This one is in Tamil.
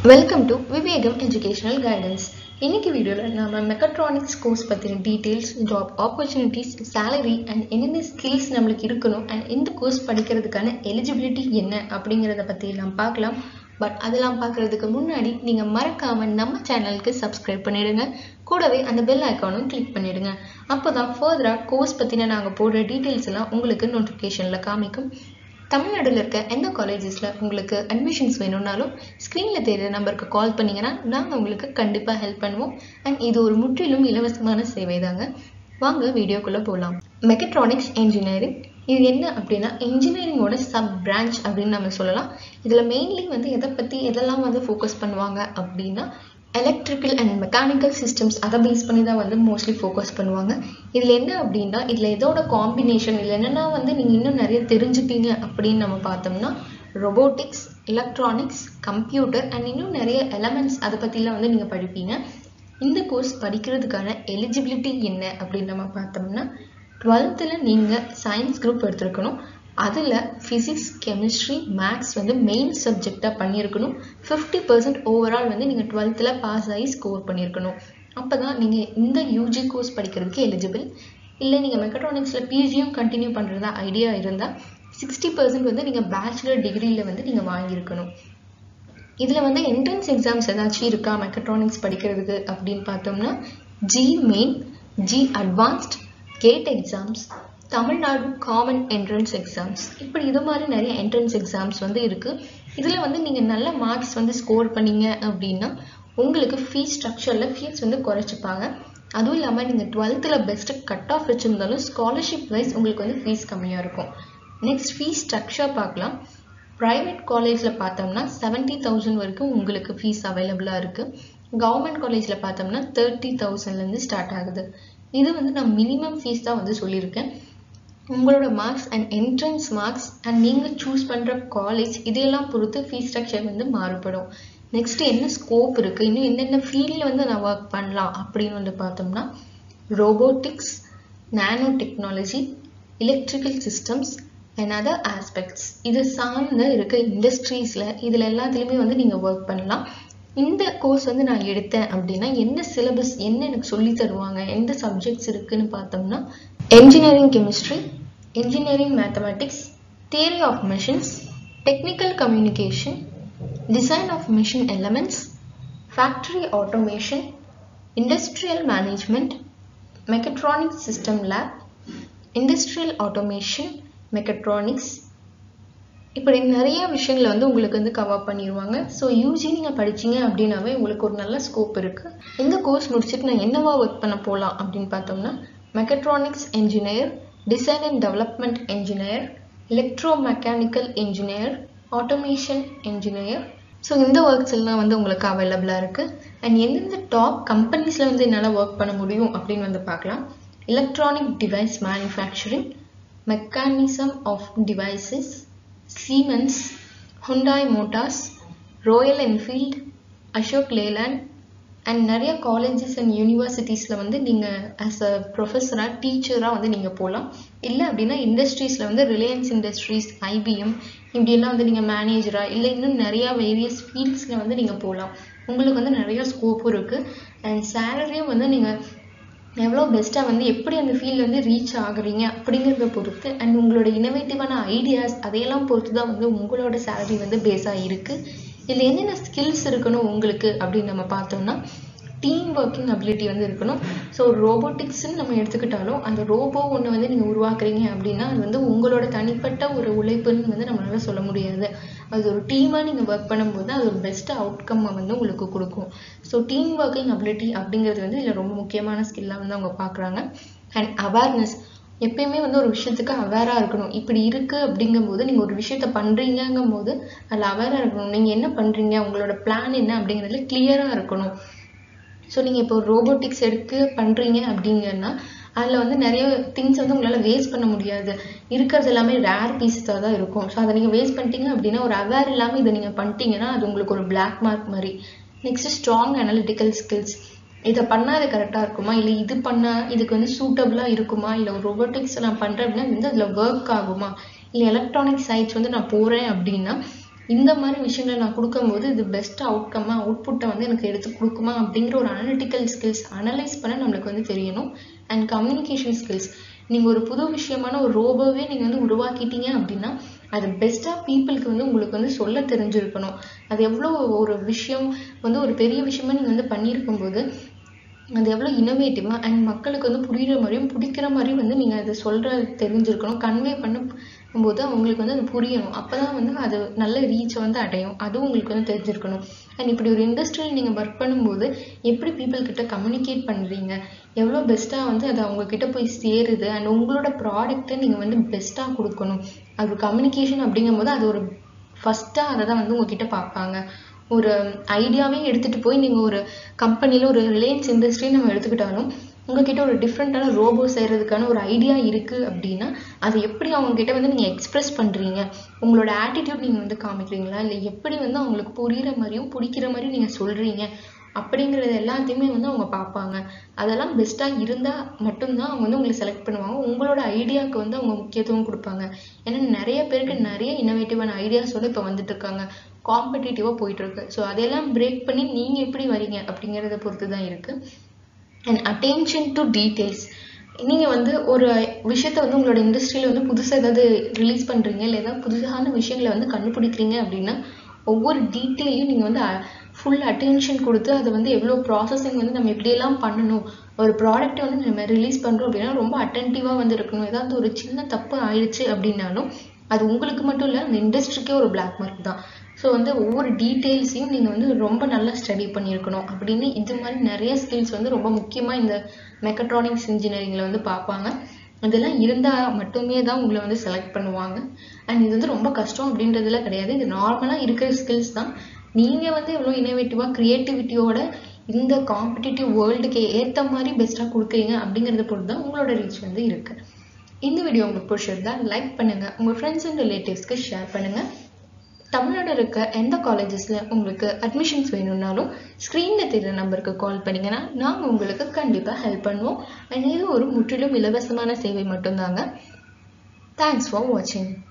welcome to Vivekam educational guidance இன்னைக்கு வீடியோவில் நாம மெக்கட்ரானிக்ஸ் கோர்ஸ் பற்றின details job opportunities salary and என்னென்ன ஸ்கில்ஸ் நம்மளுக்கு இருக்கணும் அண்ட் இந்த கோர்ஸ் படிக்கிறதுக்கான எலிஜிபிலிட்டி என்ன அப்படிங்கிறத பற்றி எல்லாம் பார்க்கலாம் பட் அதெல்லாம் பார்க்குறதுக்கு முன்னாடி நீங்கள் மறக்காமல் நம்ம சேனலுக்கு சப்ஸ்கிரைப் பண்ணிடுங்க கூடவே அந்த பெல் ஐக்கானும் கிளிக் பண்ணிடுங்க அப்போ தான் ஃபர்தராக கோர்ஸ் பற்றின நாங்கள் போடுற டீட்டெயில்ஸ் எல்லாம் உங்களுக்கு நோட்டிஃபிகேஷனில் காமிக்கும் தமிழ்நாடுல இருக்க எந்த காலேஜஸில் உங்களுக்கு அட்மிஷன்ஸ் வேணும்னாலும் ஸ்க்ரீனில் தெரியுற நம்பருக்கு கால் பண்ணீங்கன்னா நாங்கள் உங்களுக்கு கண்டிப்பாக ஹெல்ப் பண்ணுவோம் அண்ட் இது ஒரு முற்றிலும் இலவசமான சேவை தாங்க வாங்க வீடியோக்குள்ளே போகலாம் மெக்கட்ரானிக்ஸ் இன்ஜினியரிங் இது என்ன அப்படின்னா இன்ஜினியரிங்கோட சப் பிரான்ச் அப்படின்னு நம்ம சொல்லலாம் இதில் மெயின்லி வந்து எதை பற்றி எதெல்லாம் வந்து ஃபோக்கஸ் பண்ணுவாங்க அப்படின்னா எலக்ட்ரிக்கல் அண்ட் மெக்கானிக்கல் சிஸ்டம்ஸ் அதை பேஸ் பண்ணி தான் வந்து மோஸ்ட்லி ஃபோக்கஸ் பண்ணுவாங்க இதில் என்ன அப்படின்னா இதில் எதோட காம்பினேஷன் இதில் என்னென்னா வந்து நீங்கள் இன்னும் நிறைய தெரிஞ்சுப்பீங்க அப்படின்னு நம்ம பார்த்தோம்னா ரொபோட்டிக்ஸ் எலக்ட்ரானிக்ஸ் கம்ப்யூட்டர் அண்ட் இன்னும் நிறைய எலமெண்ட்ஸ் அதை பற்றிலாம் வந்து நீங்கள் படிப்பீங்க இந்த கோர்ஸ் படிக்கிறதுக்கான எலிஜிபிலிட்டி என்ன அப்படின்னு நம்ம பார்த்தோம்னா டுவெல்த்தில் நீங்கள் சயின்ஸ் குரூப் எடுத்திருக்கணும் அதில் ஃபிசிக்ஸ் கெமிஸ்ட்ரி மேக்ஸ் வந்து மெயின் சப்ஜெக்டாக பண்ணியிருக்கணும் ஃபிஃப்டி பர்சன்ட் ஓவரால் வந்து நீங்கள் டுவெல்த்தில் பாஸ் ஆகி ஸ்கோர் பண்ணியிருக்கணும் அப்போ தான் நீங்கள் இந்த யூஜி கோர்ஸ் படிக்கிறதுக்கு எலிஜிபிள் இல்லை நீங்கள் மெக்கட்ரானிக்ஸில் பிஜியும் கண்டினியூ பண்ணுறதா ஐடியா இருந்தால் சிக்ஸ்டி பர்சன்ட் வந்து நீங்கள் பேச்சுலர் டிகிரியில் வந்து நீங்கள் வாங்கியிருக்கணும் இதில் வந்து என்ட்ரன்ஸ் எக்ஸாம்ஸ் ஏதாச்சும் இருக்கா மெக்கட்ரானிக்ஸ் படிக்கிறதுக்கு அப்படின்னு பார்த்தோம்னா JEE main JEE advanced GATE exams Tamil Nadu common entrance exams இப்படி இது மாதிரி நிறைய என்ட்ரன்ஸ் எக்ஸாம்ஸ் வந்து இருக்குது இதில் வந்து நீங்கள் நல்ல மார்க்ஸ் வந்து ஸ்கோர் பண்ணீங்க அப்படின்னா உங்களுக்கு ஃபீஸ் ஸ்ட்ரக்சரில் ஃபீஸ் வந்து குறைச்சிப்பாங்க அதுவும் இல்லாமல் நீங்கள் டுவெல்த்தில் பெஸ்ட்டு கட் ஆஃப் வச்சுருந்தாலும் ஸ்காலர்ஷிப் வைஸ் உங்களுக்கு வந்து ஃபீஸ் கம்மியாக இருக்கும் நெக்ஸ்ட் ஃபீஸ் ஸ்ட்ரக்சர் பார்க்கலாம் ப்ரைவேட் காலேஜில் பார்த்தோம்னா செவன்ட்டி தௌசண்ட் வரைக்கும் உங்களுக்கு ஃபீஸ் அவைலபிளாக இருக்குது கவர்மெண்ட் காலேஜில் பார்த்தோம்னா தேர்ட்டி தௌசண்ட்லேருந்து ஸ்டார்ட் ஆகுது இது வந்து நான் மினிமம் ஃபீஸ் தான் வந்து சொல்லியிருக்கேன் உங்களோட marks and entrance marks and நீங்கள் சூஸ் பண்ணுற காலேஜ் இதையெல்லாம் பொறுத்து ஃபீஸ் ஸ்ட்ரக்சர் வந்து மாறுபடும் நெக்ஸ்ட் என்ன ஸ்கோப் இருக்குது இன்னும் என்னென்ன ஃபீல்டில் வந்து நான் ஒர்க் பண்ணலாம் அப்படின்னு வந்து பார்த்தோம்னா robotics nano technology electrical systems and other aspects இது சார்ந்த இருக்க இண்டஸ்ட்ரீஸில் இதில் எல்லாத்துலேயுமே வந்து நீங்கள் ஒர்க் பண்ணலாம் இந்த கோர்ஸ் வந்து நான் எடுத்தேன் அப்படின்னா என்ன சிலபஸ் என்ன எனக்கு சொல்லி தருவாங்க எந்த சப்ஜெக்ட்ஸ் இருக்குன்னு பார்த்தோம்னா engineering chemistry engineering mathematics theory of machines technical communication design of machine elements factory automation industrial management mechatronic system lab industrial automation mechatronics இப்படி நிறைய விஷயங்களை வந்து உங்களுக்கு வந்து கவர் பண்ணிடுவாங்க ஸோ யூஜி நீங்கள் படிச்சீங்க அப்படின்னாவே உங்களுக்கு ஒரு நல்ல ஸ்கோப் இருக்குது இந்த கோர்ஸ் முடிச்சுட்டு நான் என்னவா ஒர்க் பண்ண போகலாம் அப்படின்னு பார்த்தோம்னா mechatronics engineer design and development engineer electro mechanical engineer automation engineer so இந்த ஒர்க்ஸ் எல்லாம் வந்து உங்களுக்கு அவைலபிளாக இருக்குது அண்ட் எந்தெந்த டாப் கம்பெனிஸில் வந்து என்னால் ஒர்க் பண்ண முடியும் அப்படின்னு வந்து பார்க்கலாம் electronic device manufacturing mechanism of devices Siemens Hyundai Motors Royal Enfield Ashok Leyland and நிறைய காலேஜஸ் அண்ட் யூனிவர்சிட்டிஸில் வந்து நீங்கள் ஆஸ் அ ப்ரொஃபஸராக டீச்சராக வந்து நீங்கள் போகலாம் இல்லை அப்படின்னா இண்டஸ்ட்ரீஸில் வந்து ரிலையன்ஸ் இண்டஸ்ட்ரீஸ் ஐபிஎம் இப்படியெல்லாம் வந்து நீங்கள் மேனேஜராக இல்லை இன்னும் நிறையா வேரியஸ் ஃபீல்ட்ஸில் வந்து நீங்கள் போகலாம் உங்களுக்கு வந்து நிறைய ஸ்கோப்பும் இருக்குது அண்ட் சேலரியும் வந்து நீங்கள் எவ்வளோ பெஸ்ட்டாக வந்து எப்படி அந்த ஃபீல்டில் வந்து ரீச் ஆகுறீங்க அப்படிங்கிறத பொறுத்து அண்ட் உங்களோட இனோவேட்டிவான ஐடியாஸ் அதையெல்லாம் பொறுத்து தான் வந்து உங்களோட சேலரி வந்து பேஸாக இருக்குது இதில் என்னென்ன ஸ்கில்ஸ் இருக்கணும் உங்களுக்கு அப்படின்னு நம்ம பார்த்தோம்னா டீம் ஒர்க்கிங் அபிலிட்டி வந்து இருக்கணும் ஸோ ரோபோட்டிக்ஸ்ன்னு நம்ம எடுத்துக்கிட்டாலும் அந்த ரோபோ ஒன்று வந்து நீங்கள் உருவாக்குறீங்க அப்படின்னா அது வந்து உங்களோட தனிப்பட்ட ஒரு உழைப்புன்னு வந்து நம்மளால சொல்ல முடியாது அது ஒரு டீமாக நீங்கள் ஒர்க் பண்ணும்போது அது ஒரு பெஸ்ட் அவுட்கம்மை வந்து உங்களுக்கு கொடுக்கும் ஸோ டீம் ஒர்க்கிங் அபிலிட்டி அப்படிங்கிறது வந்து இதில் ரொம்ப முக்கியமான ஸ்கில்லாக வந்து அவங்க பார்க்குறாங்க அண்ட் அவேர்னஸ் எப்பயுமே வந்து ஒரு விஷயத்துக்கு அவேராக இருக்கணும் இப்படி இருக்குது அப்படிங்கும்போது நீங்கள் ஒரு விஷயத்த பண்ணுறீங்கங்கும் போது அதில் அவேராக இருக்கணும் நீங்கள் என்ன பண்ணுறீங்க உங்களோட பிளான் என்ன அப்படிங்கிறதுல கிளியராக இருக்கணும் ஸோ நீங்கள் இப்போ ரோபோட்டிக்ஸ் எடுத்து பண்ணுறீங்க அப்படிங்கன்னா அதில் வந்து நிறைய திங்ஸ் வந்து உங்களால் வேஸ்ட் பண்ண முடியாது இருக்கிறது எல்லாமே ரேர் பீஸஸாக தான் இருக்கும் ஸோ அதை நீங்கள் வேஸ்ட் பண்ணிட்டீங்க அப்படின்னா ஒரு அவேர் இல்லாமல் இதை நீங்கள் பண்ணிட்டீங்கன்னா அது உங்களுக்கு ஒரு பிளாக் மார்க் மாதிரி நெக்ஸ்ட் ஸ்ட்ராங் அனாலிட்டிக்கல் ஸ்கில்ஸ் இதை பண்ணால் அது கரெக்டாக இருக்குமா இல்லை இது பண்ணால் இதுக்கு வந்து சூட்டபுளாக இருக்குமா இல்லை ஒரு ரொபோட்டிக்ஸ் நான் பண்ணுறேன் அப்படின்னா வந்து அதில் ஒர்க் ஆகுமா இல்லை எலக்ட்ரானிக் சைட்ஸ் வந்து நான் போகிறேன் அப்படின்னா இந்த மாதிரி விஷயங்களை நான் கொடுக்கும்போது இது பெஸ்ட் அவுட்கம்மா அவுட்புட்டை வந்து எனக்கு எடுத்து கொடுக்குமா அப்படிங்கிற ஒரு அனலிட்டிக்கல் ஸ்கில்ஸ் அனலைஸ் பண்ண நம்மளுக்கு வந்து தெரியணும் அண்ட் கம்யூனிகேஷன் ஸ்கில்ஸ் நீங்கள் ஒரு புது விஷயமான ஒரு ரோபோவே நீங்கள் வந்து உருவாக்கிட்டீங்க அப்படின்னா அது பெஸ்ட்டாக பீப்புளுக்கு வந்து உங்களுக்கு வந்து சொல்ல தெரிஞ்சிருக்கணும் அது எவ்வளோ ஒரு விஷயம் வந்து ஒரு பெரிய விஷயமா நீங்கள் வந்து பண்ணியிருக்கும் போது அது எவ்வளோ இனோவேட்டிவாக அண்ட் மக்களுக்கு வந்து புரிகிற மாதிரியும் பிடிக்கிற மாதிரியும் வந்து நீங்கள் அதை சொல்கிற தெரிஞ்சிருக்கணும் கன்வே பண்ணும்போது அவங்களுக்கு வந்து அது புரியணும் அப்போ தான் வந்து அது நல்ல ரீச்சை வந்து அடையும் அதுவும் உங்களுக்கு வந்து தெரிஞ்சிருக்கணும் அண்ட் இப்படி ஒரு இண்டஸ்ட்ரியில் நீங்கள் ஒர்க் பண்ணும்போது எப்படி பீப்புள் கிட்ட கம்யூனிகேட் பண்ணுறீங்க எவ்வளோ பெஸ்ட்டாக வந்து அது அவங்கக்கிட்ட போய் சேருது அண்ட் உங்களோட ப்ராடக்ட்டை நீங்கள் வந்து பெஸ்ட்டாக கொடுக்கணும் அது கம்யூனிகேஷன் அப்படிங்கும்போது அது ஒரு ஃபஸ்ட்டாக அதை தான் வந்து உங்ககிட்ட பார்ப்பாங்க ஒரு ஐடியாவே எடுத்துகிட்டு போய் நீங்கள் ஒரு கம்பெனியில் ஒரு ரிலையன்ஸ் இண்டஸ்ட்ரி நம்ம எடுத்துக்கிட்டாலும் உங்ககிட்ட ஒரு டிஃப்ரெண்ட்டான ரோபோ செய்கிறதுக்கான ஒரு ஐடியா இருக்குது அப்படின்னா அதை எப்படி அவங்கக்கிட்ட வந்து நீங்கள் எக்ஸ்ப்ரெஸ் பண்ணுறீங்க உங்களோட ஆட்டிடியூட் நீங்கள் வந்து காமிக்கிறீங்களா இல்லை எப்படி வந்து அவங்களுக்கு புரிகிற மாதிரியும் பிடிக்கிற மாதிரியும் நீங்கள் சொல்கிறீங்க அப்படிங்கிறது எல்லாத்தையுமே வந்து அவங்க பார்ப்பாங்க அதெல்லாம் பெஸ்ட்டாக இருந்தால் மட்டும்தான் அவங்க வந்து உங்களை செலக்ட் பண்ணுவாங்க உங்களோட ஐடியாவுக்கு வந்து அவங்க முக்கியத்துவம் கொடுப்பாங்க ஏன்னா நிறைய பேருக்கு நிறைய இன்னோவேட்டிவான ஐடியாஸோட இப்போ வந்துட்டு இருக்காங்க காம்படிட்டிவாக போயிட்டுருக்கு ஸோ அதையெல்லாம் பிரேக் பண்ணி நீங்கள் எப்படி வரீங்க அப்படிங்கிறத பொறுத்து தான் இருக்குது அண்ட் அட்டென்ஷன் டு டீட்டெயில்ஸ் நீங்கள் வந்து ஒரு விஷயத்த வந்து உங்களோட இண்டஸ்ட்ரியில் வந்து புதுசாக ஏதாவது ரிலீஸ் பண்ணுறீங்க இல்லை ஏதாவது புதுசான விஷயங்களை வந்து கண்டுபிடிக்கிறீங்க அப்படின்னா ஒவ்வொரு டீட்டெயிலையும் நீங்கள் வந்து ஃபுல் அட்டென்ஷன் கொடுத்து அதை வந்து எவ்வளோ ப்ராசஸிங் வந்து நம்ம எப்படியெல்லாம் பண்ணணும் ஒரு ப்ராடக்ட்டை வந்து நம்ம ரிலீஸ் பண்ணுறோம் அப்படின்னா ரொம்ப அட்டென்டிவாக வந்து இருக்கணும் ஏதாவது ஒரு சின்ன தப்பு ஆயிடுச்சு அப்படின்னாலும் அது உங்களுக்கு மட்டும் இல்லை அந்த இண்டஸ்ட்ரிக்கே ஒரு பிளாக் மார்க் தான் ஸோ வந்து ஒவ்வொரு டீட்டெயில்ஸையும் நீங்கள் வந்து ரொம்ப நல்லா ஸ்டடி பண்ணியிருக்கணும் அப்படின்னு இது மாதிரி நிறைய ஸ்கில்ஸ் வந்து ரொம்ப முக்கியமாக இந்த மெக்கட்ரானிக்ஸ் இன்ஜினியரிங்கில் வந்து பார்ப்பாங்க இதெல்லாம் இருந்தால் மட்டுமே தான் உங்களை வந்து செலக்ட் பண்ணுவாங்க அண்ட் இது வந்து ரொம்ப கஷ்டம் அப்படின்றதுல கிடையாது இது நார்மலாக இருக்கிற ஸ்கில்ஸ் தான் நீங்கள் வந்து எவ்வளோ இனோவேட்டிவாக க்ரியேட்டிவிட்டியோட இந்த காம்படிட்டிவ் வேர்ல்டுக்கு ஏற்ற மாதிரி பெஸ்ட்டாக கொடுக்குறீங்க அப்படிங்கிறத பொறுத்து தான் உங்களோட ரீச் வந்து இருக்குது இந்த வீடியோ உங்களுக்கு பிடிச்சிருந்தா லைக் பண்ணுங்கள் உங்கள் ஃப்ரெண்ட்ஸ் அண்ட் ரிலேட்டிவ்ஸ்க்கு ஷேர் பண்ணுங்கள் தமிழ்நாடு இருக்க எந்த காலேஜஸில் உங்களுக்கு அட்மிஷன்ஸ் வேணும்னாலும் ஸ்க்ரீனில் தெரிகிற நம்பருக்கு கால் பண்ணிங்கன்னா நாங்கள் உங்களுக்கு கண்டிப்பாக ஹெல்ப் பண்ணுவோம் அண்ட் இது ஒரு முற்றிலும் இலவசமான சேவை மட்டும்தாங்க தேங்க்ஸ் ஃபார் வாட்சிங்